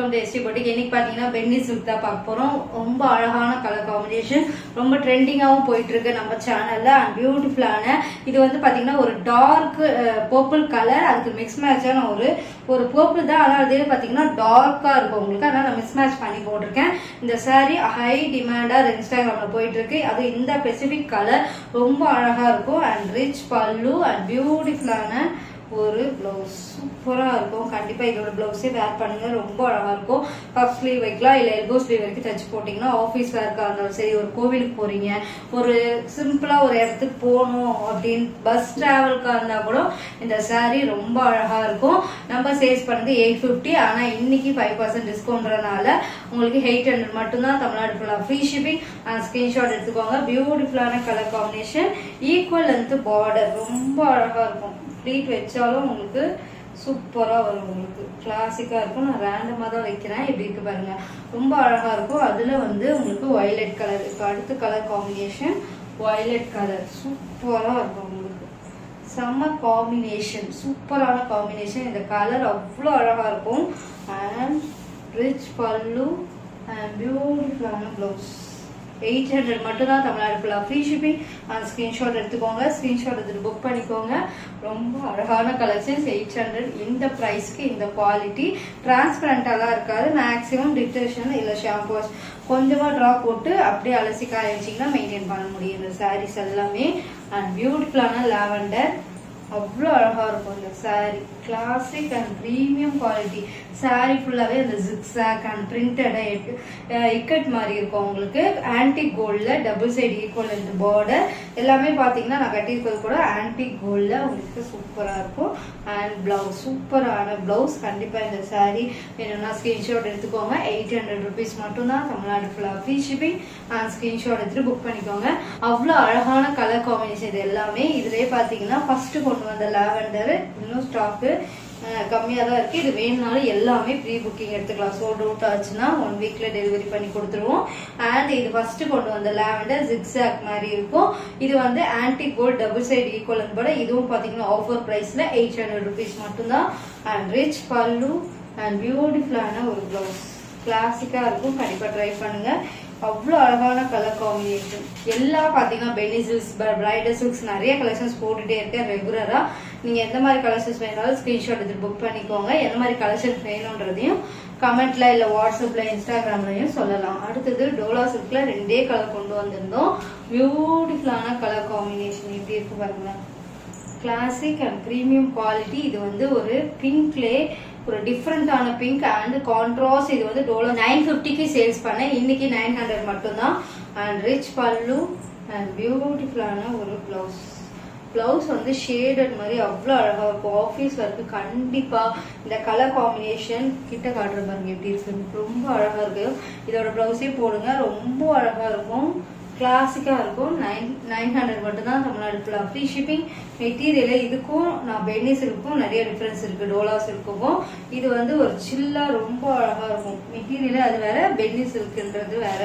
welcome to ST boutique இன்னைக்கு பாத்தீங்கன்னா Penney silk தான் பார்க்க போறோம் ரொம்ப அழகான கலர் காம்பினேஷன் ரொம்ப ட்ரெண்டிங்காவும் போயிட்டு இருக்கு நம்ம சேனல்ல அண்ட் பியூட்டிஃபுல்லான இது வந்து பாத்தீங்கன்னா ஒரு டார்க் பர்பிள் கலர் அதுக்கு மிக்ஸ் மேட்சான ஒரு ஒரு பர்பிள் தான் ஆனால் அதே பாத்தீங்கன்னா டார்க்கா இருக்கும் உங்களுக்கு அதனால நான் மிஸ் மேட்ச் பண்ணி போட்டிருக்கேன் இந்த saree ஹை டிமாண்டா இன்ஸ்டாகிராம்ல போயிட்டு இருக்கு அது இந்த ஸ்பெசிபிக் கலர் ரொம்ப அழகா இருக்கும் அண்ட் ரிச் பல்லு அண்ட் பியூட்டிஃபுல்லான ஒரு பிளவுஸ் சூப்பரா இருக்கும் கண்டிப்பா இதோட பிளவுஸே வேர் பண்ணுங்க ரொம்ப அழகா இருக்கும் பஃப் ஸ்லீவ் வைக்கலாம் இல்ல எல்போ ஸ்லீவ் வரைக்கும் தச்சு போட்டீங்கன்னா ஆஃபீஸ் வேர்க்கா இருந்தாலும் சரி ஒரு கோவிலுக்கு போறீங்க ஒரு சிம்பிளா ஒரு இடத்துக்கு போகணும் அப்படின்னு பஸ் டிராவலுக்கா இருந்தா கூட இந்த saree ரொம்ப அழகா இருக்கும் நம்ம சேல்ஸ் பண்ணது எயிட் ஃபிஃப்டி ஆனா இன்னைக்கு ஃபைவ் பர்சன்ட் டிஸ்கவுண்ட்றனால உங்களுக்கு எயிட் ஹண்ட்ரட் மட்டும்தான் தமிழ்நாடு ஃபுல்லா ஃப்ரீ ஷிப்பிங் ஸ்கிரீன்ஷாட் எடுத்துக்கோங்க பியூட்டிஃபுல்லான colour combination equal length border ரொம்ப அழகா இருக்கும் ப்ளீட் வச்சாலும் உங்களுக்கு சூப்பரா வரும் உங்களுக்கு கிளாசிக்கா இருக்கும் நான் ரேண்டமா தான் வைக்கிறேன் எப்படி இருக்கு பாருங்க ரொம்ப அழகா இருக்கும் அதுல வந்து உங்களுக்கு வயலட் கலர் இப்போ அடுத்த கலர் காம்பினேஷன் வயலட் கலர் சூப்பரா இருக்கும் உங்களுக்கு செம்ம காம்பினேஷன் சூப்பரான காம்பினேஷன் இந்த கலர் அவ்வளோ அழகா இருக்கும் அண்ட் ரிச் பல்லு அண்ட் பியூட்டிஃபுல்லான ப்ளவுஸ் எயிட் ஹண்ட்ரட் மட்டும் தான் தமிழ்நாடு ஃபுல்லாக ஃப்ரீ ஷிப்பிங் அந்த ஸ்க்ரீன்ஷாட் எடுத்துக்கோங்க ஸ்க்ரீன்ஷாட் எடுத்துட்டு புக் பண்ணிக்கோங்க ரொம்ப அழகான கலெக்ஷன்ஸ் எயிட் ஹண்ட்ரட் இந்த ப்ரைஸ்க்கு இந்த குவாலிட்டி டிரான்ஸ்பரண்டாலாம் இருக்காது மேக்ஸிமம் டிட்டர்ஷன் இல்லை ஷாம்பு வாஷ் கொஞ்சமாக ட்ரா போட்டு அப்படியே அலசி காய வச்சிங்கன்னா மெயின்டைன் பண்ண முடியும் இந்த சாரீஸ் எல்லாமே அண்ட் பியூட்டிஃபுல்லான லாவெண்டர் அவ்வளோ அழகா இருக்கும் இந்த saree classic and premium quality saree ஃபுல்லாவே அந்த ஜிக்ஸாக் அண்ட் பிரிண்டட் இக்கட் மாதிரி இருக்கும் உங்களுக்கு ஆன்டிக் கோல்டில் டபுள் சைடு ஈக்குவல் இந்த பார்டர் எல்லாமே பார்த்தீங்கன்னா நான் கட்டியிருக்கிறது கூட ஆன்டிக் கோல்டில் உங்களுக்கு சூப்பராக இருக்கும் அண்ட் பிளவுஸ் சூப்பரான பிளவுஸ் கண்டிப்பாக இந்த saree வேணும்னா ஸ்க்ரீன்ஷாட் எடுத்துக்கோங்க எயிட் ஹண்ட்ரட் ருபீஸ் மட்டும்தான் தமிழ்நாடு ஃபுல்லாக ஃப்ரீ ஷிப்பிங் அண்ட் ஸ்க்ரீன்ஷாட் எடுத்துட்டு புக் பண்ணிக்கோங்க அவ்வளோ அழகான கலர் காம்பினேஷன் இது எல்லாமே இதுலேயே பார்த்தீங்கன்னா ஃபர்ஸ்ட் கொண்டு வந்த லாவெண்டர் இன்னும் ஸ்டாக்கு கம்மியாக தான் இருக்குது இது வேணுனாலும் எல்லாமே ப்ரீ புக்கிங் எடுத்துக்கலாம் சோல்ட் அவுட் ஆச்சுன்னா ஒன் வீக்கில் டெலிவரி பண்ணி கொடுத்துருவோம் அண்ட் இது ஃபர்ஸ்ட் கொண்டு வந்த லாவெண்டர் ஜிக்ஸாக் மாதிரி இருக்கும் இது வந்து ஆன்டி கோல்ட் டபுள் சைடு ஈக்குவலன் போட இதுவும் பார்த்தீங்கன்னா ஆஃபர் ப்ரைஸில் எயிட் ஹண்ட்ரட் ருபீஸ் மட்டும்தான் அண்ட் ரிச் பல்லு அண்ட் பியூட்டிஃபுல்லான ஒரு ப்ளவுஸ் கிளாசிக்காக இருக்கும் கண்டிப்பாக ட்ரை பண்ணுங்க அவ்வளோ அழகான கலர் காம்பினேஷன் எல்லாம் பார்த்தீங்கன்னா பெனி சில்க்ஸ் பிரைடல் சில்க்ஸ் நிறைய கலெக்ஷன்ஸ் போட்டுட்டே இருக்கேன் ரெகுலராக நீங்கள் எந்த மாதிரி கலெக்ஷன்ஸ் வேணாலும் ஸ்க்ரீன்ஷாட் எடுத்து புக் பண்ணிக்கோங்க எந்த மாதிரி கலெக்ஷன்ஸ் வேணுன்றதையும் கமெண்ட்ல இல்லை வாட்ஸ்அப்ல இன்ஸ்டாகிராம்லையும் சொல்லலாம் அடுத்தது டோலா சில்க்ல ரெண்டே கலர் கொண்டு வந்திருந்தோம் பியூட்டிஃபுல்லான கலர் காம்பினேஷன் எப்படி இருக்கு பாருங்களேன் கிளாசிக் அண்ட் ப்ரீமியம் குவாலிட்டி இது வந்து ஒரு பிங்க்லே ஒரு டிஃப்ரெண்டான பிங்க் அண்ட் கான்ட்ராஸ்ட் இது வந்து டோலோ நைன் ஃபிஃப்டிக்கு சேல்ஸ் பண்ணேன் இன்னைக்கு நைன் ஹண்ட்ரட் மட்டும்தான் அண்ட் ரிச் பல்லு அண்ட் பியூட்டிஃபுல்லான ஒரு பிளவுஸ் பிளவுஸ் வந்து ஷேடட் மாதிரி அவ்வளோ அழகா இருக்கும் ஆஃபீஸ் ஒர்க்கு கண்டிப்பா இந்த கலர் காம்பினேஷன் கிட்ட காட்டுற பாருங்க எப்படி இருக்கு ரொம்ப அழகா இருக்கு இதோட பிளவுஸே போடுங்க ரொம்ப அழகா இருக்கும் கிளாசிக்கா இருக்கும் நைன் நைன் ஹண்ட்ரட் மட்டும் தான் தமிழ்நாடு ஃபுல்லாக ஃப்ரீ ஷிப்பிங் மெட்டீரியல் இதுக்கும் நான் பென்னி சில்க்கும் நிறைய டிஃப்ரென்ஸ் இருக்கு டோலா சில்க்குக்கும் இது வந்து ஒரு சில்லா ரொம்ப அழகா இருக்கும் மெட்டீரியல் அது வேற பென்னி சில்க்ன்றது வேற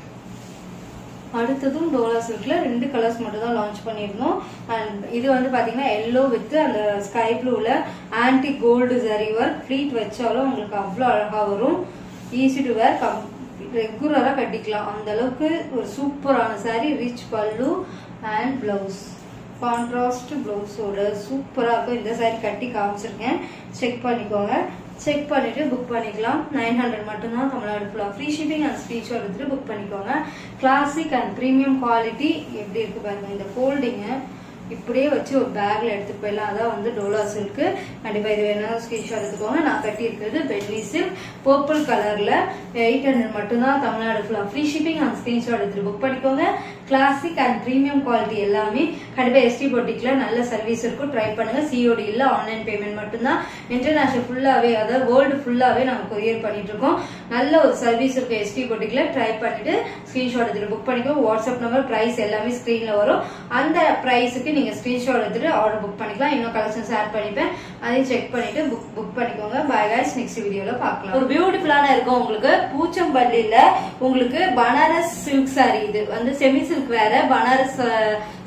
அடுத்ததும் டோலா சில்க்ல ரெண்டு கலர்ஸ் மட்டும் தான் லான்ச் பண்ணியிருந்தோம் அண்ட் இது வந்து பாத்தீங்கன்னா எல்லோ வித் அந்த ஸ்கை ப்ளூல ஆன்டி கோல்டு ஜரி ஒர்க் ஃப்ளீட் வச்சாலும் உங்களுக்கு அவ்வளோ அழகா வரும் ஈஸி டு வேர் கம் ரெகுலரா கட்டிக்கலாம் அந்த அளவுக்கு ஒரு சூப்பரான saree rich pallu and blouse contrast பிளவுஸோட சூப்பரா இருக்கும் இந்த saree கட்டி காமிச்சிருக்கேன் செக் பண்ணிக்கோங்க செக் பண்ணிட்டு புக் பண்ணிக்கலாம் நைன் ஹண்ட்ரட் மட்டும்தான் தமிழ்நாடு ஃபுல்லாக ஃப்ரீ ஷிப்பிங் அண்ட் ஸ்க்ரீன்ஷாட் எடுத்துட்டு புக் பண்ணிக்கோங்க கிளாசிக் அண்ட் ப்ரீமியம் குவாலிட்டி எப்படி இருக்கு பாருங்க இந்த ஃபோல்டிங்கு இப்படியே வச்சு ஒரு பேக்ல எடுத்துட்டு போயிடலாம் அதான் வந்து டோலா சில்க் கண்டிப்பா இது வேணாலும் ஸ்கிரீன்ஷாட் எடுத்துக்கோங்க நான் கட்டி இருக்கிறது பெட்லி சில்க் பர்பிள் கலர்ல எயிட் ஹண்ட்ரட் மட்டும்தான் தமிழ்நாடு ஃபுல்லா ஃப்ரீ ஷிப்பிங் அண்ட் ஸ்கிரீன்ஷாட் எடுத்துட்டு புக் பண்ணிக்கோங்க கிளாசிக் அண்ட் ப்ரீமியம் குவாலிட்டி எல்லாமே கண்டிப்பா எஸ்டி பொட்டிக்ல நல்ல சர்வீஸ் இருக்கும் ட்ரை பண்ணுங்க சிஓடி இல்ல ஆன்லைன் பேமெண்ட் மட்டும்தான் இன்டர்நேஷனல் ஃபுல்லாவே அதாவது வேர்ல்டு ஃபுல்லாவே நாங்க கொரியர் பண்ணிட்டு இருக்கோம் நல்ல ஒரு சர்வீஸ் இருக்கும் எஸ்டி பொட்டிக்ல ட்ரை பண்ணிட்டு ஸ்கிரீன்ஷாட் எடுத்துட்டு புக் பண்ணிக்கோங்க வாட்ஸ்அப் நம்பர் பிரைஸ் எல்லாமே ஸ்கிரீன்ல வரும் அந்த பிரைஸுக்கு நீங்க ஸ்கிரீன்ஷாட் எடுத்துட்டு ஆர்டர் புக் பண்ணிக்கலாம் இன்னும் கலெக்ஷன்ஸ் ஆட் பண்ணிப்பேன் அதையும் செக் பண்ணிட்டு புக் புக் பண்ணிக்கோங்க பை கைஸ் நெக்ஸ்ட் வீடியோல பார்க்கலாம் ஒரு பியூட்டிஃபுல்லான இருக்கும் உங்களுக்கு பூச்சம்பள்ளியில உங்களுக்கு பனாரஸ் சில்க் saree இது வந்து செமி சில்க் வேற பனாரஸ்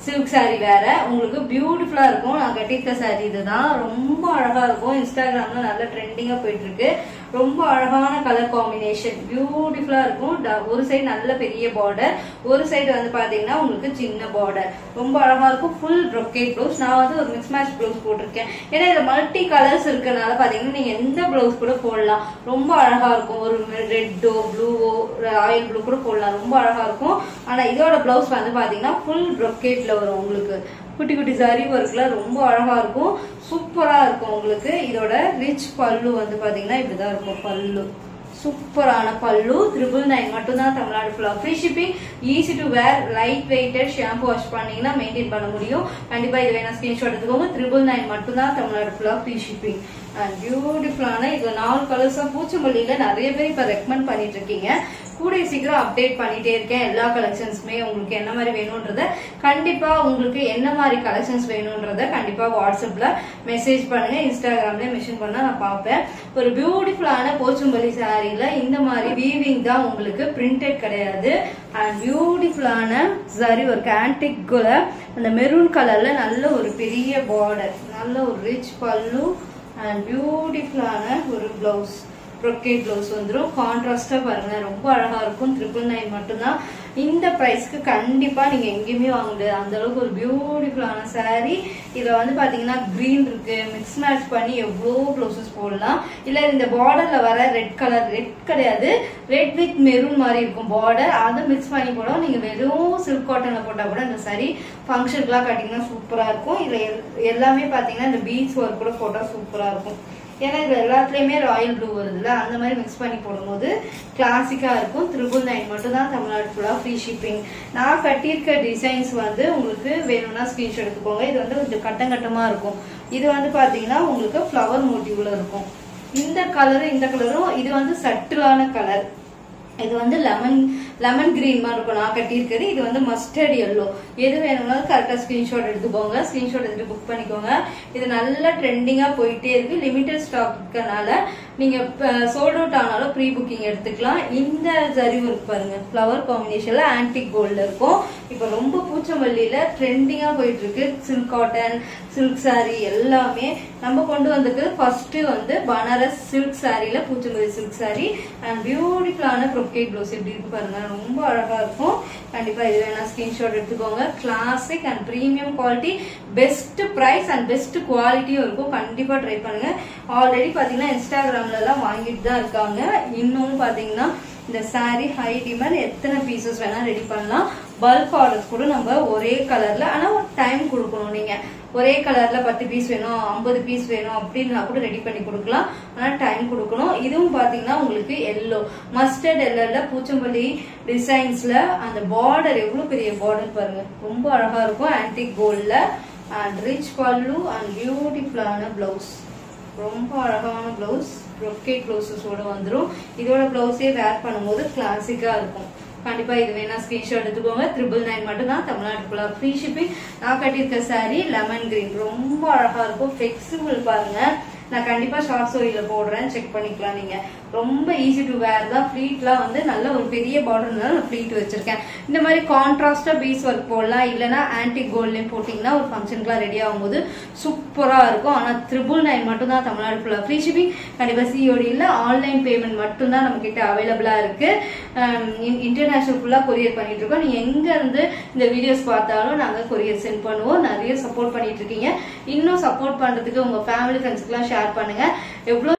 சில்க் saree வேற உங்களுக்கு பியூட்டிஃபுல்லா இருக்கும் நான் கட்டியிருக்க saree இதுதான் ரொம்ப அழகா இருக்கும் இன்ஸ்டாகிராம்ல நல்ல ட்ரெண்டிங்கா போயிட்டு இருக்கு ரொம்ப அழகான கலர் காம்பினேஷன் பியூட்டிஃபுல்லா இருக்கும் ட- ஒரு சைடு நல்ல பெரிய பார்டர் ஒரு சைடு வந்து பாத்தீங்கன்னா உங்களுக்கு சின்ன பார்டர் ரொம்ப அழகா இருக்கும் ஃபுல் brocade ப்ளவுஸ் நான் வந்து ஒரு மிக்ஸ் மேட்ச் ப்ளவுஸ் போட்டிருக்கேன் ஏன்னா இதுல மல்டி கலர்ஸ் இருக்கறனால பாத்தீங்கன்னா நீங்க எந்த ப்ளவுஸ் கூட போடலாம் ரொம்ப அழகா இருக்கும் ஒரு ரெட்டோ ப்ளூவோ ராயல் ப்ளூ கூட போடலாம் ரொம்ப அழகா இருக்கும் ஆனா இதோட பிளவுஸ் வந்து பாத்தீங்கன்னா ஃபுல் brocade ல வரும் உங்களுக்கு குட்டி குட்டி சரி ஒர்க்ல ரொம்ப அழகா இருக்கும் சூப்பரா இருக்கும் உங்களுக்கு இதோட ரிச் பல்லு வந்து பாத்தீங்கன்னா இப்படிதான் இருக்கும் பல்லு சூப்பரான பல்லு த்ரிபிள் நைன் மட்டும் தான் தமிழ்நாடு ஃபுல்லாக free shipping easy to wear light weighted shampoo wash பண்ணீங்கன்னா மெயின்டைன் பண்ண முடியும் கண்டிப்பா இது வேணா ஸ்கிரீன்ஷாட் எடுத்துக்கோங்க த்ரிபிள் நைன் மட்டும் தான் தமிழ்நாடு ஃபுல்லாக ஃப்ரீ ஷிப்பிங் அண்ட் பியூட்டிஃபுல்லான இது நாலு கலர்ஸாக பூச்சமல்லியில நிறைய பேர் இப்போ ரெக்கமெண்ட் பண்ணிட்டு இருக்கீங்க கூடிய சீக்கிரம் அப்டேட் பண்ணிட்டே இருக்கேன் எல்லா கலெக்ஷன்ஸுமே உங்களுக்கு என்ன மாதிரி வேணும்ன்றத கண்டிப்பா உங்களுக்கு என்ன மாதிரி கலெக்ஷன்ஸ் வேணும்ன்றத கண்டிப்பா வாட்ஸ்அப்ல மெசேஜ் பண்ணுங்க இன்ஸ்டாகிராம்ல மென்ஷன் பண்ணா நான் பார்ப்பேன் ஒரு பியூட்டிஃபுல்லான போச்சும்பள்ளி சாரீல இந்த மாதிரி வீவிங் தான் உங்களுக்கு பிரிண்டட் கிடையாது அண்ட் பியூட்டிஃபுல்லான சரி ஒரு ஆன்டிக் அந்த மெரூன் கலர்ல நல்ல ஒரு பெரிய பார்டர் நல்ல ஒரு ரிச் பல்லு அண்ட் பியூட்டிஃபுல்லான ஒரு பிளவுஸ் ப்ரொக்கேட் ப்ளவுஸ் வந்துடும் கான்ட்ராஸ்டா பாருங்க ரொம்ப அழகா இருக்கும் ட்ரிபிள் நைன் மட்டும்தான் இந்த ப்ரைஸ்க்கு கண்டிப்பா நீங்க எங்கேயுமே வாங்க முடியாது அந்த அளவுக்கு ஒரு பியூட்டிஃபுல்லான saree இதுல வந்து பாத்தீங்கன்னா கிரீன் இருக்கு மிக்ஸ் மேட்ச் பண்ணி எவ்வளோ ப்ளவுசஸ் போடலாம் இல்ல இந்த பார்டர்ல வர ரெட் கலர் ரெட் கிடையாது ரெட் வித் மெரூன் மாதிரி இருக்கும் பார்டர் அதை மிக்ஸ் பண்ணி போட நீங்க வெறும் சில்க் காட்டன்ல போட்டா கூட இந்த saree ஃபங்க்ஷனுக்குலாம் கட்டிங்கன்னா சூப்பரா இருக்கும் இதுல எல்- எல்லாமே பாத்தீங்கன்னா இந்த பீச் ஒர்க் கூட போட்டா சூப்பரா இருக்கும் ஏன்னா இது எல்லாத்துலயுமே ராயல் ப்ளூ வருதுல்ல அந்த மாதிரி மிக்ஸ் பண்ணி போடும்போது கிளாசிக்கா இருக்கும் த்ரிபிள் நைன் மட்டும் தான் தமிழ்நாடு ஃபுல்லா ஃப்ரீ ஷிப்பிங் நான் கட்டியிருக்க டிசைன்ஸ் வந்து உங்களுக்கு வேணும்னா ஸ்கிரீன்ஷாட் எடுத்துக்கோங்க இது வந்து கொஞ்சம் கட்டம் கட்டமா இருக்கும் இது வந்து பாத்தீங்கன்னா உங்களுக்கு ஃப்ளவர் மோட்டிவ்ல இருக்கும் இந்த கலரும் இந்த கலரும் இது வந்து சட்டிலான கலர் இது வந்து லெமன் லெமன் கிரீன் மாதிரி இருக்கும் நான் கட்டியிருக்கிறது இது வந்து மஸ்டர்ட் எல்லோ எது வேணும்னாலும் கரெக்டாக ஸ்கிரீன்ஷாட் எடுத்துக்கோங்க ஸ்கிரீன்ஷாட் எடுத்து புக் பண்ணிக்கோங்க இது நல்ல ட்ரெண்டிங்காக போயிட்டே இருக்கு லிமிடெட் ஸ்டாக் இருக்கனால நீங்க சோல்ட் அவுட் ஆனாலும் ப்ரீ புக்கிங் எடுத்துக்கலாம் இந்த ஜரி ஒர்க் பாருங்க ஃப்ளவர் காம்பினேஷன்ல ஆன்டிக் கோல்ட்ல இருக்கும் இப்போ ரொம்ப பூச்சமல்லியில ட்ரெண்டிங்கா போயிட்டு இருக்கு சில்க் காட்டன் சில்க் saree எல்லாமே நம்ம கொண்டு வந்திருக்கு ஃபர்ஸ்ட் வந்து பனாரஸ் சில்க் சாரியில பூச்சமல்லி சில்க் saree அண்ட் பியூட்டிஃபுல்லான ப்ரொக்கேட் ப்ளவுஸ் எப்படி இருக்கு பாருங்க ரொம்ப அழகா இருக்கும் கண்டிப்பா இது வேணா ஸ்கிரீன்ஷாட் எடுத்துக்கோங்க classic and premium quality best price and best குவாலிட்டியும் இருக்கும் கண்டிப்பா ட்ரை பண்ணுங்க ஆல்ரெடி பாத்தீங்கன்னா இன்ஸ்டாகிராம்ல எல்லாம் வாங்கிட்டு தான் இருக்காங்க இன்னொன்னு பாத்தீங்கன்னா இந்த saree ஹை டிமாண்ட் எத்தனை பீசஸ் வேணா ரெடி பண்ணலாம் பல்க் ஆர்டர்ஸ் கூட நம்ம ஒரே கலர்ல ஆனா ஒரு டைம் கொடுக்கணும் நீங்க ஒரே கலர்ல பத்து பீஸ் வேணும் ஐம்பது பீஸ் வேணும் அப்படின்னா கூட ரெடி பண்ணி கொடுக்கலாம் ஆனா டைம் கொடுக்கணும் இதுவும் பாத்தீங்கன்னா உங்களுக்கு எல்லோ மஸ்டர்ட் எல்லோல பூச்சம்பள்ளி டிசைன்ஸ்ல அந்த பார்டர் எவ்வளவு பெரிய பார்டர் பாருங்க ரொம்ப அழகா இருக்கும் ஆன்டிக் கோல்ட்ல அண்ட் ரிச் பல்லு அண்ட் பியூட்டிஃபுல்லான பிளவுஸ் ரொம்ப அழகான பிளவுஸ் ப்ரொக்கேட் பிளவுசஸோட வந்துரும் இதோட பிளவுஸே வேர் பண்ணும்போது கிளாசிக்கா இருக்கும் கண்டிப்பா இது வேணா ஸ்கிரீன்ஷாட் எடுத்துக்கோங்க ட்ரிபிள் நைன் மட்டும் தான் தமிழ்நாடு ஃபுல்லா ஃப்ரீ ஷிப்பிங் நான் கட்டியிருக்க saree லெமன் கிரீன் ரொம்ப அழகா இருக்கும் ஃபிளெக்சிபிள் பாருங்க நான் கண்டிப்பா ஷார்ட் ஸ்டோரியில போடுறேன் செக் பண்ணிக்கலாம் நீங்க ரொம்ப ஈஸி டு வேர் தான் ஃபிளீட்லாம் வந்து நல்ல ஒரு பெரிய பார்டர்னால நான் ஃபிளீட் வச்சிருக்கேன் இந்த மாதிரி கான்ட்ராஸ்டா பீஸ் ஒர்க் போடலாம் இல்லைன்னா ஆன்டிக் கோல்ட்லயும் போட்டிங்கன்னா ஒரு ஃபங்க்ஷனுக்குலாம் ரெடி ஆகும்போது சூப்பரா இருக்கும் ஆனா த்ரிபிள் நைன் மட்டும் தான் தமிழ்நாடு ஃபுல்லா ஃப்ரீ ஷிப்பிங் கண்டிப்பா சிஓடி இல்ல ஆன்லைன் பேமெண்ட் மட்டும் தான் நம்ம கிட்ட அவைலபிளா இருக்கு இன்டர்நேஷனல் ஃபுல்லா கொரியர் பண்ணிட்டு இருக்கோம் நீங்க எங்க இருந்து இந்த வீடியோஸ் பார்த்தாலும் நாங்க கொரியர் சென்ட் பண்ணுவோம் நிறைய சப்போர்ட் பண்ணிட்டு இருக்கீங்க இன்னும் சப்போர்ட் பண்றதுக்கு உங்க ஃபேமிலி ஃப்ரெண்ட்ஸ்க்குலாம் ஷேர் பண்ணுங்க எவ்வளவு